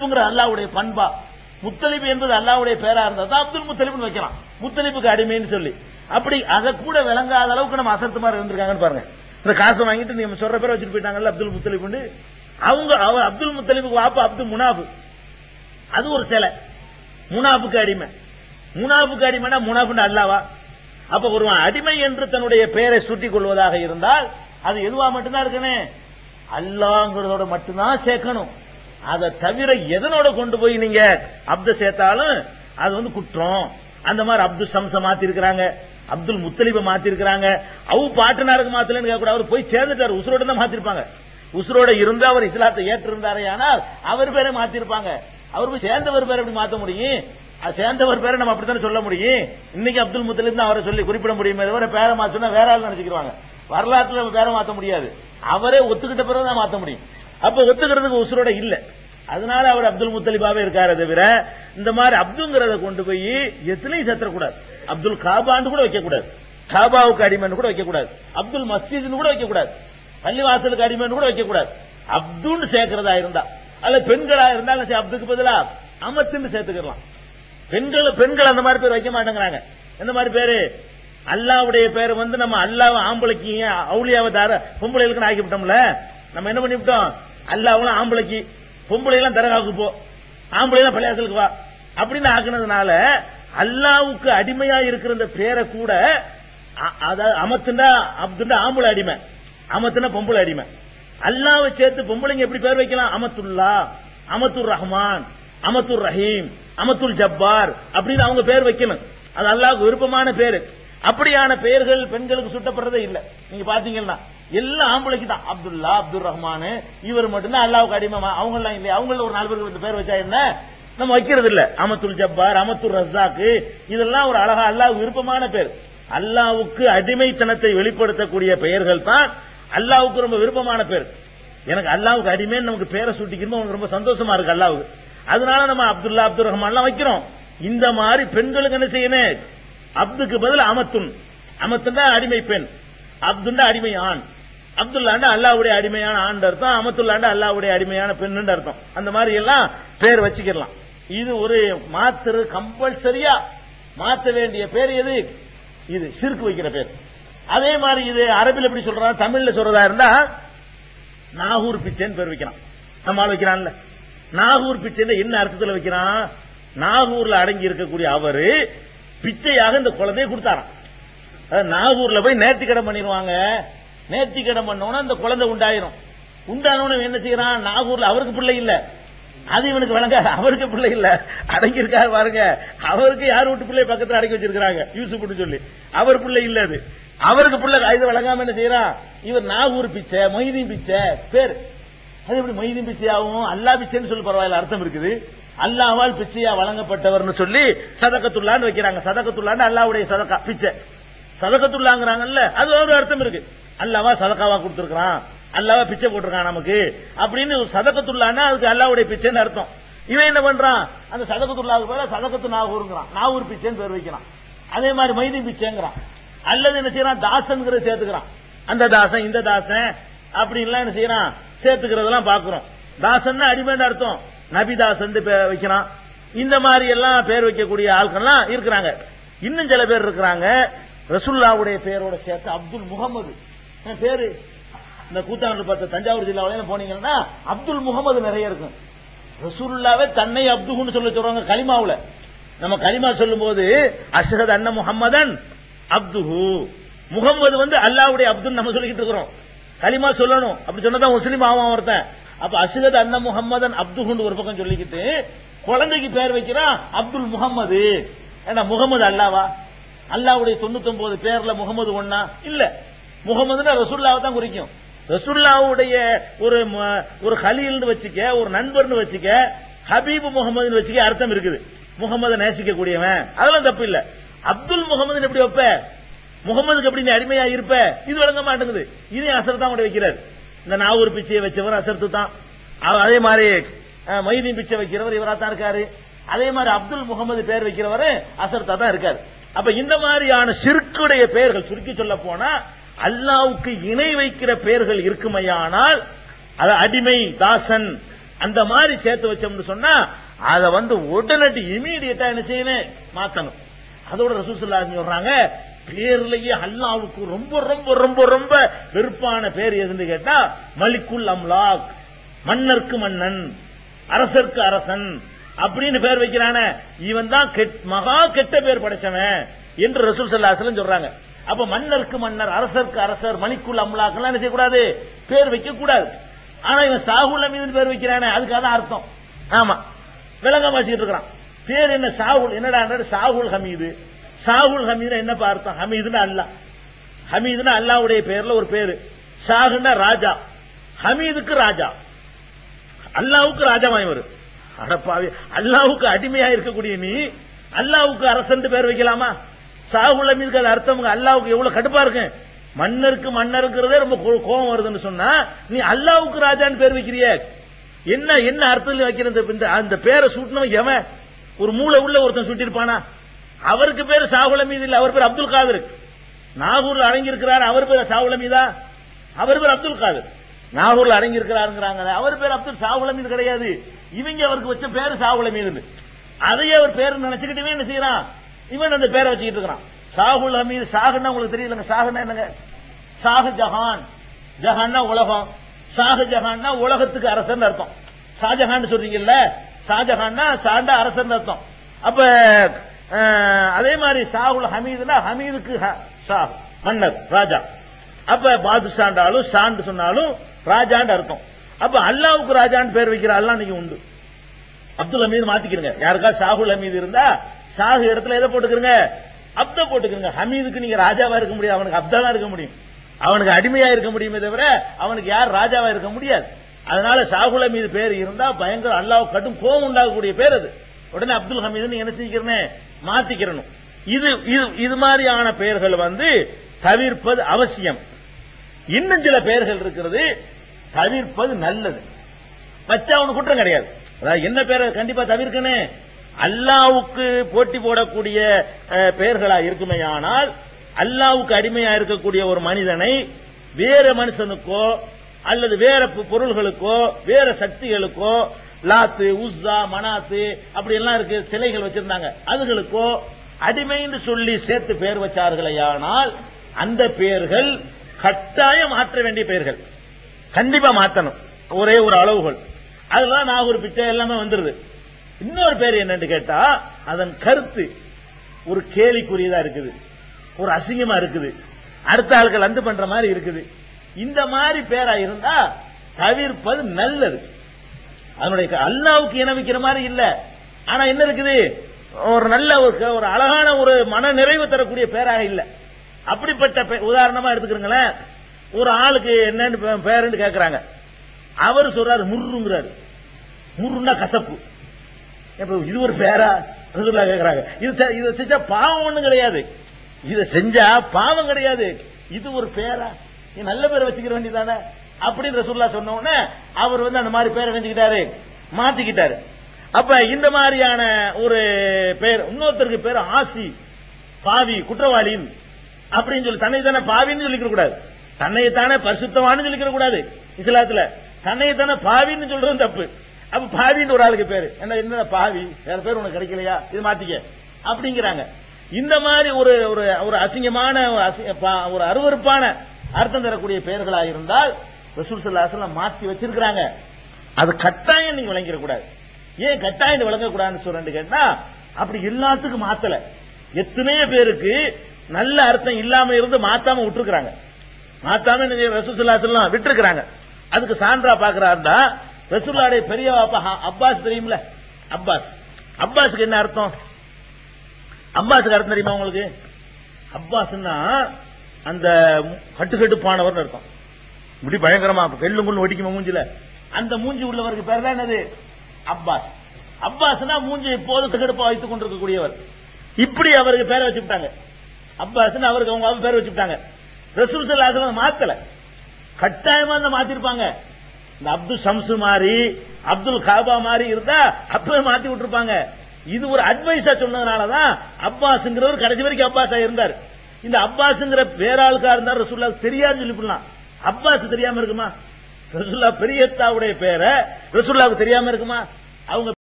முத்தலிபுங்கிற அல்லாவுடைய பண்பா முத்தலிபு என்பது அல்லாவுடைய பேரா இருந்தா தான் அப்துல் முத்தலிப்னு வைக்கலாம் முத்தலிபுக்கு அடிமைன்னு சொல்லி அப்படி அதை கூட விளங்காத அளவுக்கு நம்ம அசத்து மாதிரி இருந்திருக்காங்கன்னு பாருங்க இந்த காசை வாங்கிட்டு நீங்க சொல்ற பேரை வச்சுட்டு போயிட்டாங்கல்ல அப்துல் முத்தலிப்னு அவங்க அவர் அப்துல் முத்தலிபுக்கு வாப்பா அப்துல் முனாபு அது ஒரு சிலை முனாபுக்கு அடிமை முனாபுக்கு அடிமைனா முனாபுன்னு அல்லாவா அப்ப ஒரு அடிமை என்று தன்னுடைய பெயரை சுட்டிக் கொள்வதாக இருந்தால் அது எதுவா மட்டும்தான் இருக்கணும் அல்லாங்கிறதோட மட்டும்தான் சேர்க்கணும் அதை தவிர எதனோட கொண்டு போய் நீங்க அப்த சேர்த்தாலும் அது வந்து குற்றம் அந்த மாதிரி அப்துல் சம்ச மாத்தி இருக்கிறாங்க அப்துல் முத்தலிப மாத்தி இருக்கிறாங்க அவு பாட்டனாருக்கு மாத்தலன்னு கேட்க கூட அவர் போய் சேர்ந்துட்டாரு உசுரோட தான் மாத்திருப்பாங்க உசுரோட இருந்து அவர் இஸ்லாத்தை ஏற்றிருந்தாரே ஆனால் அவர் பேரை மாத்திருப்பாங்க அவர் போய் சேர்ந்தவர் பேரை எப்படி மாத்த முடியும் அது சேர்ந்தவர் பேரை நம்ம அப்படித்தானே சொல்ல முடியும் இன்னைக்கு அப்துல் முத்தலிப் தான் அவரை சொல்லி குறிப்பிட முடியுமே தவிர பேரை மாத்தணும் வேற ஆள் நினைச்சுக்கிறாங்க வரலாற்றுல நம்ம பேரை மாத்த முடியாது அவரே ஒத்துக்கிட்ட பிறகு தான் மாத்த முடியும் அப்ப ஒத்துக்கிறதுக்கு உசுரோட இல்ல அதனால அவர் அப்துல் முத்தலிபாவே இருக்காரு தவிர இந்த மாதிரி அப்துங்கிறத கொண்டு போய் எதுலையும் சேர்த்தக்கூடாது அப்துல் காபான்னு கூட வைக்க கூடாது காபாவுக்கு அடிமைன்னு கூட வைக்க கூடாது அப்துல் மஸ்ஜித்னு கூட வைக்க கூடாது பள்ளிவாசலுக்கு அடிமைன்னு கூட வைக்க கூடாது அப்துன்னு சேர்க்கிறதா இருந்தா அல்ல பெண்களா இருந்தாலும் சரி, அப்துக்கு பதிலா அமத்துன்னு சேர்த்துக்கலாம் பெண்கள் பெண்கள் அந்த மாதிரி பேர் வைக்க மாட்டேங்கிறாங்க எந்த மாதிரி பேரு அல்லாவுடைய பேர் வந்து நம்ம அல்லாவை ஆம்பளைக்கு அவுளியாவை தார பொம்பளைகளுக்கு ஆக்கிவிட்டோம்ல நம்ம என்ன பண்ணிவிட்டோம் அல்லாவும் ஆம்பளைக்கு பொம்பளை எல்லாம் தரகாவுக்கு போ ஆம்பளை எல்லாம் பள்ளியாசலுக்கு வா அப்படின்னு ஆக்குனதுனால அல்லாவுக்கு அடிமையா இருக்கிற இந்த பேரை கூட அ- அதாவது அமத்துண்டா அப்துண்டா ஆம்பளை அடிமை அமத்துனா பொம்பளை அடிமை அல்லாவை சேர்த்து பொம்பளைங்க எப்படி பேர் வைக்கலாம் அமத்துல்லா அமத்துர் ரஹ்மான் அமத்துர் ரஹீம் அமத்துல் ஜப்பார் அப்படின்னு அவங்க பேர் வைக்கணும் அது அல்லாஹ்வுக்கு விருப்பமான பேரு அப்படியான பெயர்கள் பெண்களுக்கு சுட்டப்படுறதே இல்ல நீங்க பாத்தீங்கன்னா எல்லாம் ஆம்பளைக்கு தான் அப்துல்லா அப்துல் ரஹ்மான் இவர் மட்டும்தான் அல்லாவுக்கு அடிமை அவங்க எல்லாம் இல்லையா அவங்கள ஒரு நாலு பேருக்கு இந்த பேர் வச்சா என்ன நம்ம வைக்கிறது இல்ல அமத்துல் ஜப்பார் அமத்துல் ரஸாக்கு இதெல்லாம் ஒரு அழகா அல்லாஹ் விருப்பமான பேர் அல்லாவுக்கு அடிமைத்தனத்தை வெளிப்படுத்தக்கூடிய பெயர்கள் தான் அல்லாவுக்கு ரொம்ப விருப்பமான பேர் எனக்கு அல்லாவுக்கு அடிமைன்னு நமக்கு பேரை சூட்டிக்கணும் நமக்கு ரொம்ப சந்தோஷமா இருக்கு அல்லாவுக்கு அதனால நம்ம அப்துல்லா அப்துல் ரஹ்மான்லாம் வைக்கிறோம் இந்த மாதிரி பெண்களுக்கு என்ன செய்யணும் அப்துக்கு பதில் அமத்துன் அமத்துண்டா அடிமை பெண் அப்துண்டா அடிமை ஆண் அப்துல்லாண்டா அல்லாவுடைய அடிமையான ஆண் அர்த்தம் அமத்துல்லாண்டா அல்லாவுடைய அடிமையான பெண்ணுன்னு அர்த்தம் அந்த மாதிரி எல்லாம் பேர் வச்சுக்கலாம் இது ஒரு மாத்திரு கம்பல்சரியா மாத்த வேண்டிய பேர் எது இது சிறுக்கு வைக்கிற பேர் அதே மாதிரி இது அரபில் எப்படி சொல்றாங்க தமிழ்ல சொல்றதா இருந்தா நாகூர் பிச்சைன்னு பேர் வைக்கிறான் நம்ம ஆள் வைக்கிறான்ல நாகூர் பிச்சைன்னு என்ன அர்த்தத்தில் வைக்கிறான் நாகூர்ல அடங்கி இருக்கக்கூடிய அவரு பிச்சையாக இந்த குழந்தையை கொடுத்தாராம் அதாவது நாகூர்ல போய் நேர்த்திக்கடன் பண்ணிடுவாங்க நேர்த்திக்கடன் பண்ணோம்னா அந்த குழந்தை உண்டாயிரும் உண்டானவன என்ன செய்யறான் நாகூர்ல அவருக்கு பிள்ளை இல்ல அது இவனுக்கு விளங்க அவருக்கு பிள்ளை இல்ல அடங்கி இருக்காரு பாருங்க அவருக்கு யார் வீட்டு பிள்ளை பக்கத்துல அடக்கி வச்சிருக்காங்க யூசுப்னு சொல்லி அவர் பிள்ளை இல்ல அது அவருக்கு பிள்ளை இது விளங்காம என்ன செய்யறான் இவர் நாகூர் பிச்சை மொய்தீன் பிச்சை பேர் அது எப்படி மொய்தீன் பிச்சையாவும் அல்லா பிச்சைன்னு சொல்லி பரவாயில்ல அர்த்தம் இருக்குது அல்லாவால் பிச்சையா வழங்கப்பட்டவர்னு சொல்லி சதகத்துல்லான்னு வைக்கிறாங்க சதகத்துல்லான்னு அல்லாவுடைய சதக்கா பிச்சை சதகத்துல்லாங்கிறாங்கல்ல அது ஒரு அர்த்தம் இருக்கு அல்லாவா சதக்காவா கொடுத்திருக்கிறான் அல்லாவா பிச்சை போட்டிருக்கான் நமக்கு அப்படின்னு சதகத்துல்லான்னா அதுக்கு அல்லாவுடைய பிச்சைன்னு அர்த்தம் இவன் என்ன பண்றான் அந்த சதகத்துல்லாவுக்கு பேர சதகத்து நாகூருங்கிறான் நாகூர் பிச்சைன்னு பேர் வைக்கிறான் அதே மாதிரி மைதி பிச்சைங்கிறான் அல்லது என்ன செய்யறான் தாசன்கிறத சேர்த்துக்கிறான் அந்த தாசன் இந்த தாசன் அப்படின்லாம் என்ன செய்யறான் சேர்த்துக்கிறதெல்லாம் பாக்குறோம் தாசன்னா அடிமைன்னு அர்த்தம் நபிதாசன் பேர் வைக்கிறான் இந்த மாதிரி எல்லாம் பேர் வைக்கக்கூடிய ஆட்கள்லாம் இருக்கிறாங்க இன்னும் சில பேர் இருக்கிறாங்க ரசுல்லாவுடைய பேரோட சேர்த்து அப்துல் முகமது என் பேரு இந்த கூத்தாண்டு பார்த்த தஞ்சாவூர் ஜில்லாவில போனீங்கன்னா அப்துல் முகமது நிறைய இருக்கும் ரசூலுல்லாவே தன்னை அப்துன்னு சொல்ல சொல்றாங்க கலிமாவுல நம்ம கலிமா சொல்லும்போது அஷ்ஹத் அன்ன முஹம்மதன் அப்துஹு முகம்மது வந்து அல்லாவுடைய அப்துன்னு நம்ம சொல்லிக்கிட்டு இருக்கிறோம் கலிமா சொல்லணும் அப்படி சொன்னதான் முஸ்லீம் ஆவான் ஒருத்தன் அப்ப அஷ்ஹத் அன்ன முஹம்மதன் அப்துஹுன்னு ஒரு பக்கம் சொல்லிக்கிட்டு குழந்தைக்கு பேர் வைக்கிறான் அப்துல் முகம்மது ஏன்னா முகமது அல்லாவா அல்லாவுடைய தொண்ணூத்தி ஒன்பது பேர்ல முகமது ஒன்னா இல்ல முகமதுன்னா ரசூல்லாவை தான் குறிக்கும் ரசூல்லாவுடைய ஒரு ம- ஒரு ஹலீல்னு வச்சுக்க ஒரு நண்பர்னு வச்சுக்க ஹபீப் முகமதுன்னு வச்சுக்க அர்த்தம் இருக்குது முகமதை நேசிக்க கூடியவன் அதெல்லாம் தப்பு இல்ல அப்துல் முகமது எப்படி வைப்ப முகமதுக்கு எப்படி நீ அடிமையா இருப்ப இது விளங்க மாட்டேங்குது இதையும் அசர் தான் கொண்டு வைக்கிறார் இந்த நாவூர் பிச்சையை வச்சவர் அசர்த்து தான் அவ- அதே மாதிரி அஹ், மைதீன் பிச்சை வைக்கிறவர் இவரா தான் இருக்காரு அதே மாதிரி அப்துல் முகமது பேர் வைக்கிறவரு அசர்த்தா தான் இருக்காரு அப்ப இந்த மாதிரியான சிறுக்குடைய பெயர்கள் சுருக்கி சொல்ல போனா அல்லாவுக்கு இணை வைக்கிற பெயர்கள் இருக்குமையானால் அது அடிமை தாசன் அந்த மாதிரி சேர்த்து வச்சோம்னு சொன்னா அதை வந்து உடனடி இமீடியட்டா என்ன செய்யணும் மாத்தணும் அதோட ரசூசுல்லா சொல்றாங்க பேர்லயே அல்லாவுக்கு ரொம்ப ரொம்ப ரொம்ப ரொம்ப வெறுப்பான பேர் எதுன்னு கேட்டா மலிக்குல் அம்லாக் மன்னர்க்கு மன்னன் அரசர்க்கு அரசன் அப்படின்னு பேர் வைக்கிறானே இவன் தான் கெட்- மகா கெட்ட பேர் படைச்சவன் என்று ரசூல் சல்லாஹலம் சொல்றாங்க அப்ப மன்னருக்கு மன்னர் அரசருக்கு அரசர் மணிக்குள் அம்லாக்கெல்லாம் என்ன செய்யக்கூடாது பேர் வைக்க கூடாது ஆனா இவன் சாகுல் அமீதுன்னு பேர் வைக்கிறானே அதுக்கு அதான் அர்த்தம் ஆமா விளங்காம வச்சுக்கிட்டு இருக்கிறான் பேர் என்ன சாகுல் என்னடா சாகுல் ஹமீது சாகுல் ஹமீது என்னப்பா அர்த்தம் ஹமீதுன்னு அல்லா ஹமீதுன்னா அல்லாவுடைய பேர்ல ஒரு பேரு ஷாகுன்னா ராஜா ஹமீதுக்கு ராஜா அல்லாவுக்கு ராஜாவாய் வரும் அடப்பாவி அல்லாவுக்கு அடிமையா இருக்கக்கூடிய நீ அல்லாவுக்கு அரசன் பேர் வைக்கலாமா சாகுல மீதுக்கு அது அர்த்தம் அல்லாவுக்கு எவ்வளவு கடுப்பா இருக்கு மன்னருக்கு மன்னருங்கிறதே ரொம்ப கோ- கோபம் வருதுன்னு சொன்னா நீ அல்லாவுக்கு ராஜான்னு பேர் வைக்கிறிய என்ன என்ன அர்த்தத்தில் வைக்கிறது இந்த அந்த பேரை சூட்டினவன் எவன் ஒரு மூளை உள்ள ஒருத்தன் சுட்டிருப்பானா அவருக்கு பேர் சாகுல மீது இல்ல அவர் பேர் அப்துல் காதர் நாகூர்ல அடங்கி இருக்கிறார் அவர் பேர் சாகுல மீதா அவர் பேர் அப்துல் காதர் நாகூர்ல அடங்கி இருக்கிறாருங்கிறாங்க அவர் பேர் அப்துல் சாகுல மீது கிடையாது இவங்க அவருக்கு வச்ச பேர் சாகுல மீது அதையே அவர் பேர் நினைச்சுக்கிட்டே என்ன செய்யறான் இவன் அந்த பேரை வச்சுக்கிட்டு இருக்கிறான் சாகுல் ஹமீது சாகுன்னா உங்களுக்கு தெரியலங்க சாகுன்னா என்னங்க சாகு ஜஹான் ஜஹான்னா உலகம் ஷாஹு ஜஹான்னா உலகத்துக்கு அரசன் அர்த்தம் ஷாஜஹான் சொல்றீங்கல்ல ஷாஜஹான்னா சாண்டா அரசன் அர்த்தம் அப்ப அஹ், அதே மாதிரி சாகுல் ஹமீதுனா ஹமீதுக்கு ஹ- ஷாஹ் மன்னர் ராஜா அப்ப பாதுஷாண்டாலும் ஷாண்டு சொன்னாலும் ராஜான்னு அர்த்தம் அப்ப அல்லாவுக்கு ராஜான்னு பேர் வைக்கிற அல்லா நீங்க உண்டு அப்துல் ஹமீது மாத்திக்கிறங்க யாருக்கா ஷாகுல் ஹமீது இருந்தா ஷாஹு இடத்துல எதை போட்டுக்கிறங்க அப்த போட்டுக்கிறங்க ஹமீதுக்கு நீங்க ராஜாவா இருக்க முடியும் அவனுக்கு அப்தா தான் இருக்க முடியும் அவனுக்கு அடிமையா இருக்க முடியுமே தவிர அவனுக்கு யார் ராஜாவா இருக்க முடியாது அதனால ஷாகுல் ஹமீது பேர் இருந்தா பயங்கர அல்லாஹ் கடும் கோபம் உண்டாகக்கூடிய பேர் அது உடனே அப்துல் ஹமீது என்ன செஞ்சுக்கிறனே மாத்திக்கிறணும் இது இது இது மாதிரியான பெயர்கள் வந்து தவிர்ப்பது அவசியம் இன்னும் சில பெயர்கள் இருக்கிறது தவிர்ப்பது நல்லது வச்சா அவனுக்கு குற்றம் கிடையாது அதாவது என்ன பேரை கண்டிப்பா தவிர்க்கணும் அல்லாவுக்கு போட்டி போடக்கூடிய அஹ், பெயர்களா இருக்குமேயானால் அல்லாவுக்கு அடிமையா இருக்கக்கூடிய ஒரு மனிதனை வேற மனுஷனுக்கோ அல்லது வேற பொ- பொருள்களுக்கோ வேற சக்திகளுக்கோ லாத்து உஸ்ஸா மனாத்து அப்படி எல்லாம் இருக்கு சிலைகள் வச்சிருந்தாங்க அதுகளுக்கோ அடிமைன்னு சொல்லி சேர்த்து பெயர் வச்சார்களேயானால் அந்த பெயர்கள் கட்டாயம் மாற்ற வேண்டிய பெயர்கள் கண்டிப்பா மாத்தணும் ஒரே ஒரு அளவுகள் அதெல்லாம் நான் ஒரு பிச்சை எல்லாமே வந்துருது இன்னொரு பேர் என்னன்னு கேட்டா அதன் கருத்து ஒரு கேலிக்குரியதா இருக்குது ஒரு அசிங்கமா இருக்குது அடுத்த ஆட்கள் அந்து பண்ற மாதிரி இருக்குது இந்த மாதிரி பேரா இருந்தா தவிர்ப்பது நல்லது அதனுடைய க- அல்லாவுக்கு இணை வைக்கிற மாதிரி இல்ல ஆனா என்ன இருக்குது ஒரு நல்ல ஒரு க- ஒரு அழகான ஒரு மன நிறைவு தரக்கூடிய பேராக இல்ல அப்படிப்பட்ட பே- உதாரணமா எடுத்துக்கிறீங்களேன் ஒரு ஆளுக்கு என்னன்னு பே- பேருன்னு கேக்குறாங்க அவர் சொல்றாரு முர்ருங்கிறாரு முர்ருன்னா கசப்பு இப்ப இது ஒரு பேரா ரசூலுல்லாஹ் கேக்குறாங்க இது செ- இதை செஞ்சா பாவம் ஒண்ணும் கிடையாது இதை செஞ்சா பாவம் கிடையாது இது ஒரு பேரா நீ நல்ல பேரை வச்சுக்கிற வேண்டியதானே அப்படின்னு ரசூல்லா சொன்ன உடனே அவர் வந்து அந்த மாதிரி பேரை செஞ்சுக்கிட்டாரு மாத்திக்கிட்டாரு அப்ப இந்த மாதிரியான ஒரு பேர் இன்னொருத்தருக்கு பேர் ஆசி பாவி குற்றவாளின் அப்படின்னு சொல்லி தன்னை தானே பாவின்னு சொல்லிக்க கூடாது தன்னை தானே பரிசுத்தவான்னு சொல்லிக்க கூடாது இஸ்லாத்துல தன்னை தானே பாவின்னு சொல்றதும் தப்பு அப்ப பாவின்னு ஒரு ஆளுக்கு பேரு என்ன என்ன பாவி வேற பேர் உனக்கு கிடைக்கலையா இது மாத்திக்க அப்படிங்கிறாங்க இந்த மாதிரி ஒரு ஒரு ஒரு அசிங்கமான ஒரு அசி- பா- ஒரு அருவருப்பான அர்த்தம் தரக்கூடிய பெயர்களா இருந்தால் ரசூல் சல்லாஹ் மாத்தி வச்சிருக்கிறாங்க அது கட்டாயம் நீங்க விளங்கிட கூடாது ஏன் கட்டாயம் இது விளங்கக்கூடாதுன்னு சொல்றேன்னு கேட்டா அப்படி எல்லாத்துக்கும் மாத்தல எத்தனையோ பேருக்கு நல்ல அர்த்தம் இல்லாம இருந்து மாத்தாம விட்டுருக்காங்க மாத்தாம ரசூசுல்லா சொல்லலாம் விட்டுருக்காங்க அதுக்கு சான்றா பாக்குறாருந்தா ரசூல்லாடைய பெரிய பாப்பா ஹ- அப்பாஸ் தெரியும்ல அப்பாஸ் அப்பாஸுக்கு என்ன அர்த்தம் அப்பாஸுக்கு அர்த்தம் தெரியுமா உங்களுக்கு அப்பாஸ்னா அந்த கட்டுக்கட்டுப்பானவர் அர்த்தம் இப்படி பயங்கரமா வெள்ளு முள்ளு வெடிக்குமா மூஞ்சில அந்த மூஞ்சி உள்ளவருக்கு பேர் தான் என்னது அப்பாஸ் அப்பாஸ்னா மூஞ்சி எப்போதும் கெடுப்பா வைத்துக் கொண்டிருக்கக்கூடியவர் இப்படி அவருக்கு பேரை வச்சுட்டாங்க அப்பாஸ்னு அவருக்கு அவங்க அவங்க பேர் வச்சுட்டாங்க ரசூல் சல்லாஹ் மாத்தல கட்டாயமா அந்த மாத்திருப்பாங்க இந்த அப்துல் ஷம்சு மாதிரி அப்துல் காபா மாதிரி இருந்தா அப்பவே மாத்தி விட்டுருப்பாங்க இது ஒரு அட்வைஸா சொன்னதுனாலதான் அப்பாஸ்ங்கிறவர் கடைசி வரைக்கும் அப்பாஸா இருந்தார் இந்த அப்பாஸ்ங்கிற வேற ஆளுக்கா இருந்தார் ரசூல்லா தெரியாதுன்னு சொல்லி போடலாம் அப்பாஸ் தெரியாம இருக்குமா ரசுல்லா பெரியத்தாவுடைய பேரை ரசுல்லாவுக்கு தெரியாம இருக்குமா அவங்க